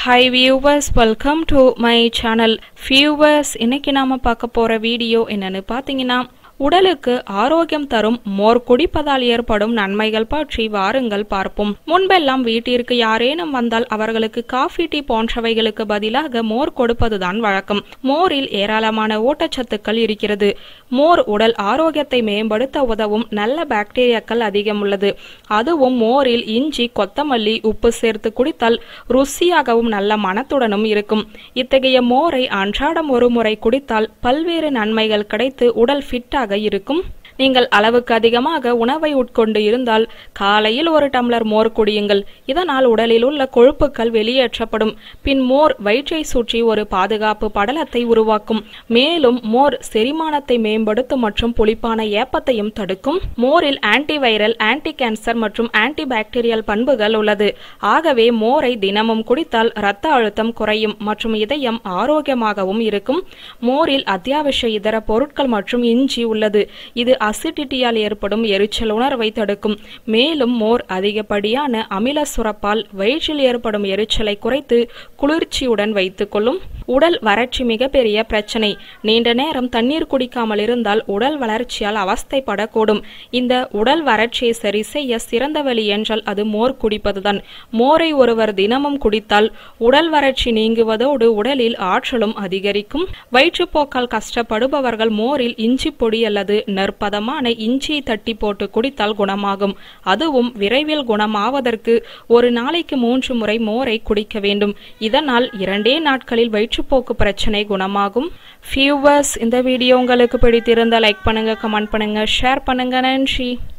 hi viewers welcome to my channel viewers இன்னைக்கு நாம பார்க்க போற வீடியோ என்னன்னு பார்த்தீங்கன்னா உடலுக்கு ஆரோக்கியம் தரும் மோர் குடிப்பதால் ஏற்படும் நன்மைகள் பற்றி வாருங்கள் பார்ப்போம் முன்பெல்லாம் வீட்டிற்கு யாரேனும் வந்தால் அவர்களுக்கு காஃபி டீ போன்றவைகளுக்கு பதிலாக மோர் கொடுப்பதுதான் வழக்கம் மோரில் ஏராளமான ஊட்டச்சத்துக்கள் இருக்கிறது மோர் உடல் ஆரோக்கியத்தை மேம்படுத்த உதவும் நல்ல பாக்டீரியாக்கள் அதிகம் உள்ளது அதுவும் மோரில் இஞ்சி கொத்தமல்லி உப்பு சேர்த்து குடித்தால் ருசியாகவும் நல்ல மனத்துடனும் இருக்கும் இத்தகைய மோரை அன்றாடம் ஒரு முறை குடித்தால் பல்வேறு நன்மைகள் கிடைத்து உடல் ஃபிட்டாக இருக்கும் நீங்கள் அளவுக்கு அதிகமாக உணவை உட்கொண்டு இருந்தால் காலையில் ஒரு டம்ளர் மோர் குடியுங்கள் இதனால் உடலில் உள்ள கொழுப்புகள் வெளியேற்றப்படும் பின் மோர் வயிற்றை சுற்றி ஒரு பாதுகாப்பு படலத்தை உருவாக்கும் மேலும் மோர் செரிமானத்தை மேம்படுத்தும் மற்றும் புளிப்பான ஏப்பத்தையும் தடுக்கும் மோரில் ஆன்டிவைரல் ஆன்டி கேன்சர் மற்றும் ஆன்டி பாக்டீரியல் பண்புகள் உள்ளது ஆகவே மோரை தினமும் குடித்தால் இரத்த அழுத்தம் குறையும் மற்றும் இதயம் ஆரோக்கியமாகவும் இருக்கும் மோரில் அத்தியாவசிய இதர பொருட்கள் மற்றும் இஞ்சி உள்ளது இது அசிடிட்டியால் ஏற்படும் எரிச்சல் உணர்வை தடுக்கும் மேலும் மோர் அதிகப்படியான அமில சுரப்பால் வயிற்றில் ஏற்படும் எரிச்சலை குறைத்து குளிர்ச்சியுடன் வைத்துக்கொள்ளும் உடல் வறட்சி மிகப்பெரிய பிரச்சனை நீண்ட நேரம் தண்ணீர் குடிக்காமல் இருந்தால் உடல் வளர்ச்சியால் அவஸ்தைப்படக்கூடும் இந்த உடல் வறட்சியை சரி செய்ய சிறந்த வழி என்றால் அது மோர் குடிப்பதுதான் மோரை ஒருவர் தினமும் குடித்தால் உடல் வறட்சி நீங்குவதோடு உடலில் ஆற்றலும் அதிகரிக்கும் வயிற்றுப்போக்கால் கஷ்டப்படுபவர்கள் மோரில் இஞ்சி பொடி அல்லது நற்பதமான இஞ்சியை தட்டி போட்டு குடித்தால் குணமாகும் அதுவும் விரைவில் குணமாவதற்கு ஒரு நாளைக்கு மூன்று முறை மோரை குடிக்க வேண்டும் இதனால் இரண்டே நாட்களில் வயிற்றுப்போக்கு பிரச்சனை குணமாகும் ஃபியூவர்ஸ் இந்த வீடியோ உங்களுக்கு பிடித்திருந்தால் லைக் பண்ணுங்க கமெண்ட் பண்ணுங்க ஷேர் பண்ணுங்க நன்றி